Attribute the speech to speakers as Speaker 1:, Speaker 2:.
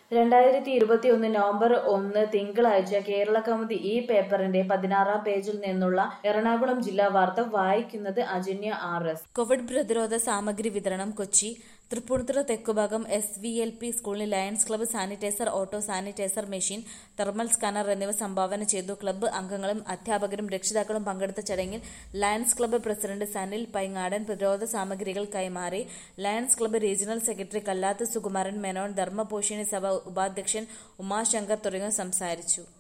Speaker 1: രണ്ടായിരത്തി ഇരുപത്തിയൊന്ന് നവംബർ ഒന്ന് തിങ്കളാഴ്ച കേരള കൗമുദി ഈ പേപ്പറിന്റെ പതിനാറാം പേജിൽ നിന്നുള്ള എറണാകുളം ജില്ലാ വാർത്ത വായിക്കുന്നത് അജന്യ ആർ എസ് കോവിഡ് പ്രതിരോധ സാമഗ്രി വിതരണം കൊച്ചി തൃപ്പൂണിത്തുറ തെക്കുഭാഗം എസ് വി എൽ പി സ്കൂളിൽ lions club sanitiser auto sanitiser machine thermal scanner എന്നിവ സംഭാവന ചെയ്തു ക്ലബ്ബ് അംഗങ്ങളും അധ്യാപകരും രക്ഷിതാക്കളും പങ്കെടുത്ത ചടങ്ങിൽ lions club president Sanil Paingadan പ്രതിരോധ സാമഗ്രികൾ കൈമാറി lions club regional secretary Kallath Sukumaran Menon Dharmaposhini Sabha ഉപാധ്യക്ഷൻ ഉമാശങ്കർ തുടങ്ങിയവർ സംസാരിച്ചു